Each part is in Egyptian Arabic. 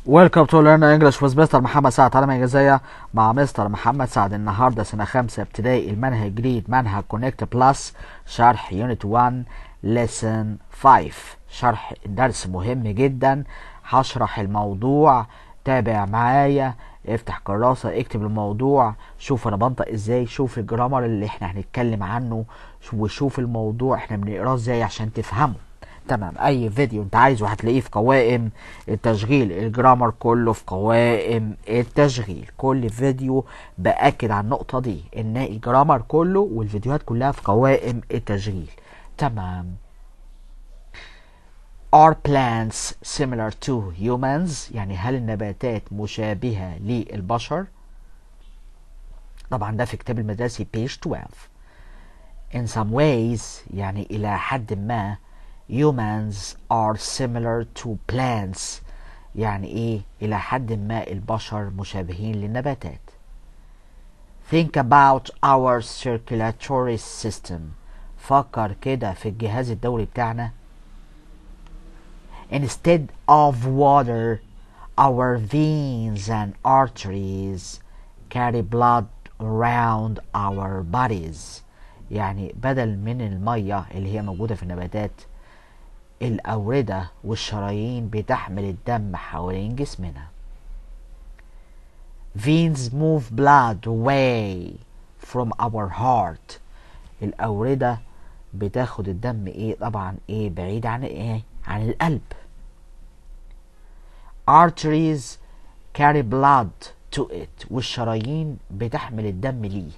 ويلكم تو ليرن انجلش ويز مستر محمد سعد تعليم انجليزيه مع مستر محمد سعد النهارده سنه خمسه ابتدائي المنهج الجديد منهج كونكت بلس شرح يونت 1 ليسن 5 شرح درس مهم جدا هشرح الموضوع تابع معايا افتح كراسة اكتب الموضوع شوف انا بنطق ازاي شوف الجرامر اللي احنا هنتكلم عنه وشوف الموضوع احنا بنقراه ازاي عشان تفهمه تمام اي فيديو انت عايزه هتلاقيه في قوائم التشغيل الجرامر كله في قوائم التشغيل كل فيديو باكد على النقطه دي ان الجرامر كله والفيديوهات كلها في قوائم التشغيل تمام Are plants similar to humans يعني هل النباتات مشابهة للبشر طبعا ده في كتاب المدرسي page 12 in some ways يعني إلى حد ما humans are similar to plants يعني ايه الى حد ما البشر مشابهين للنباتات think about our circulatory system فكر كده في الجهاز الدوري بتاعنا instead of water our veins and arteries carry blood around our bodies يعني بدل من المية اللي هي موجودة في النباتات الأوردة والشرايين بتحمل الدم حوالين جسمنا. Veins move blood away from our heart. الأوردة بتاخد الدم ايه طبعا ايه بعيد عن ايه عن القلب. Arteries carry blood to it والشرايين بتحمل الدم ليه.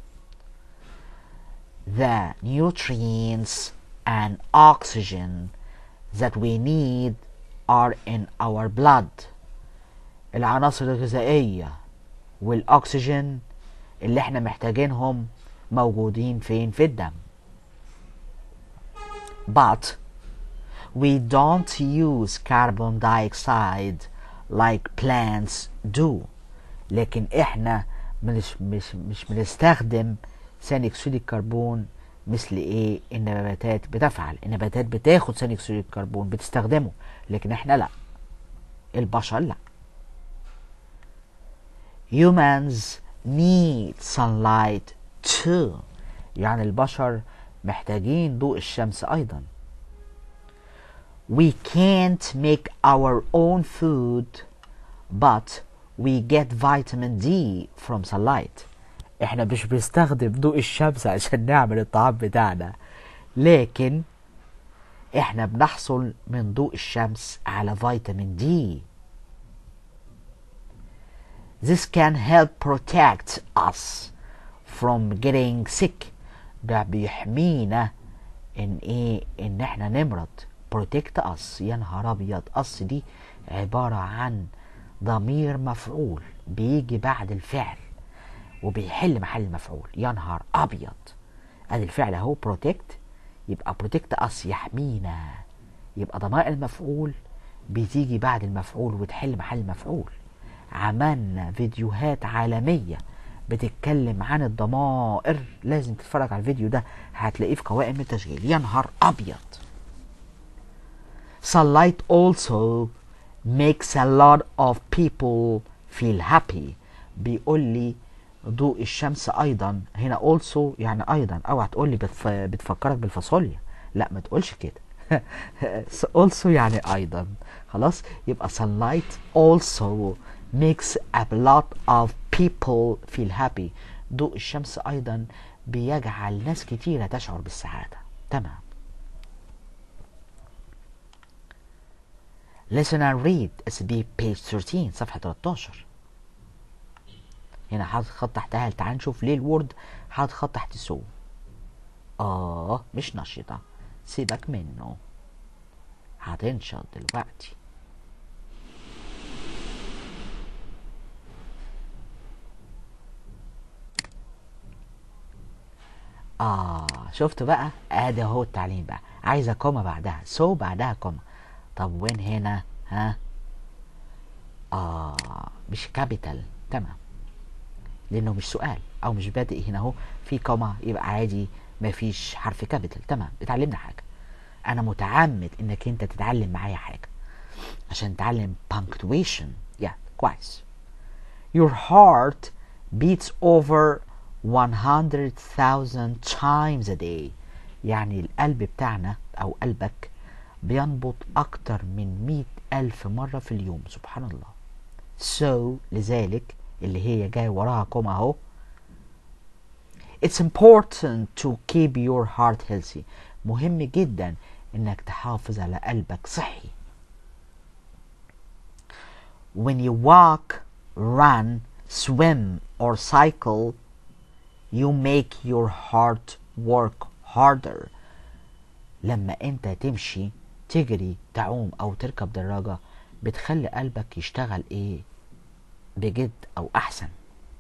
The nutrients and oxygen that we need are in our blood العناصر الغذائية والأكسجين اللي احنا محتاجينهم موجودين فين في الدم but we don't use carbon dioxide like plants do لكن احنا مش مش مش بنستخدم ثاني اكسيد الكربون مثل ايه النباتات بتفعل النباتات بتاخد ثاني اكسيد الكربون بتستخدمه لكن احنا لا البشر لا humans need sunlight too يعني البشر محتاجين ضوء الشمس ايضا we can't make our own food but we get vitamin D from sunlight احنا مش بنستخدم ضوء الشمس عشان نعمل الطعام بتاعنا لكن احنا بنحصل من ضوء الشمس على فيتامين دي This can help protect us from getting sick ده بيحمينا ان ايه ان احنا نمرض protect us يا نهار ابيض us دي عبارة عن ضمير مفعول بيجي بعد الفعل وبيحل محل المفعول يا نهار ابيض ادي الفعل اهو بروتكت يبقى بروتكت اس يحمينا يبقى ضمائر المفعول بتيجي بعد المفعول وتحل محل المفعول عملنا فيديوهات عالميه بتتكلم عن الضمائر لازم تتفرج على الفيديو ده هتلاقيه في قوائم التشغيل يا نهار ابيض sunlight also makes a lot of people feel happy بيقول لي ضوء الشمس ايضا هنا also يعني ايضا اوعى تقول لي بتف... بتفكرك بالفاصوليا لا ما تقولش كده also يعني ايضا خلاص يبقى sunlight also makes a lot of people feel happy ضوء الشمس ايضا بيجعل ناس كتيرة تشعر بالسعادة تمام listen and read SB page 13 صفحة 13 هنا حاطط خط تحتها تعال نشوف ليه الوورد حاطط خط تحت سو اه مش نشطة سيبك منه هتنشط دلوقتي اه شفت بقى ادي اهو التعليم بقى عايزه كوما بعدها سو بعدها كوما طب وين هنا ها اه مش كابيتال تمام لانه مش سؤال او مش بادئ هنا اهو في كوما يبقى عادي مفيش حرف كابيتال تمام اتعلمنا حاجه انا متعمد انك انت تتعلم معايا حاجه عشان تعلم punctuation yeah كويس your heart beats over 100,000 times a day يعني القلب بتاعنا أو قلبك بينبض أكتر من مئة ألف مرة في اليوم سبحان الله so لذلك اللي هي جاي وراها كوما اهو It's important to keep your heart healthy مهم جدا انك تحافظ على قلبك صحي When you walk, run, swim or cycle you make your heart work harder لما انت تمشي تجري تعوم او تركب دراجة بتخلي قلبك يشتغل ايه بجد او احسن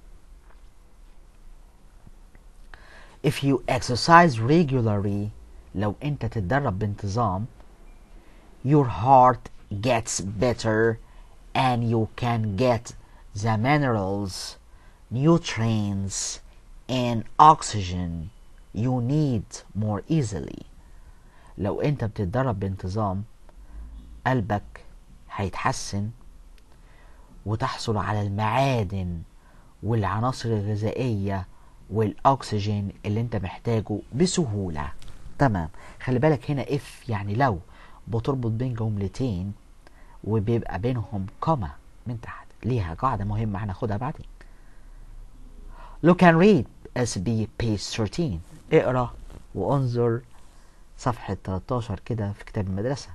if you exercise regularly لو انت تتدرب بانتظام your heart gets better and you can get the minerals nutrients and oxygen you need more easily لو انت بتتدرب بانتظام قلبك هيتحسن وتحصل على المعادن والعناصر الغذائية والأكسجين اللي انت محتاجه بسهولة تمام خلي بالك هنا اف يعني لو بتربط بين جملتين وبيبقى بينهم كوما من تحت ليها قاعدة مهمة هناخدها بعدين Look and read SB page 13 اقرا وانظر صفحة 13 كده في كتاب المدرسة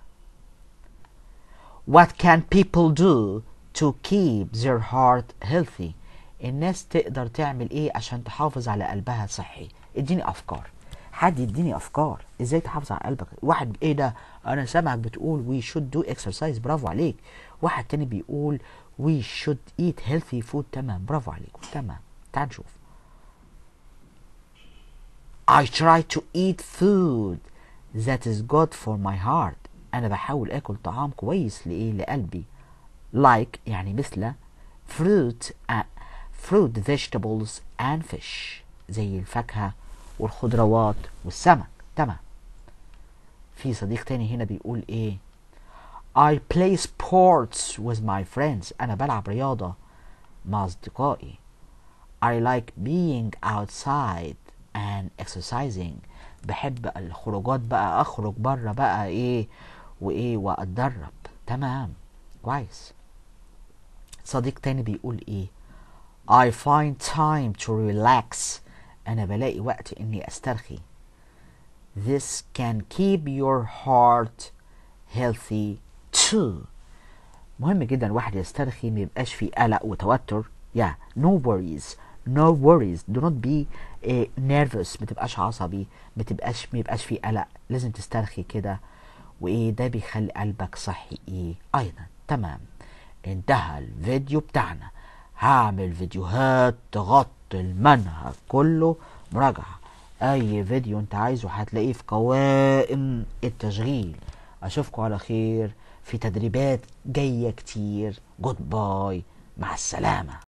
What can people do to keep their heart healthy الناس تقدر تعمل ايه عشان تحافظ على قلبها صحي اديني افكار حد يديني افكار ازاي تحافظ على قلبك واحد ايه ده انا سامعك بتقول we should do exercise برافو عليك واحد تاني بيقول we should eat healthy food تمام برافو عليكم تمام تعال نشوف I try to eat food that is good for my heart انا بحاول اكل طعام كويس لايه لقلبي like يعني مثل fruit uh, fruit vegetables and fish زي الفاكهة والخضروات والسمك تمام في صديق تاني هنا بيقول ايه I play sports with my friends انا بلعب رياضة مع اصدقائي I like being outside and exercising بحب الخروجات بقى اخرج بره بقى ايه وايه واتدرب تمام كويس صديق تاني بيقول ايه I find time to relax انا بلاقي وقت اني استرخي This can keep your heart healthy too مهم جدا الواحد يسترخي ما يبقاش فيه قلق وتوتر yeah no worries no worries do not be uh, nervous ما تبقاش عصبي ما تبقاش ما يبقاش فيه قلق لازم تسترخي كده وايه ده بيخلي قلبك صحي ايه ايضا تمام انتهى الفيديو بتاعنا هعمل فيديوهات تغطي المنهج كله مراجعة اي فيديو انت عايزه هتلاقيه في قوائم التشغيل اشوفكم على خير في تدريبات جاية كتير جود باي مع السلامة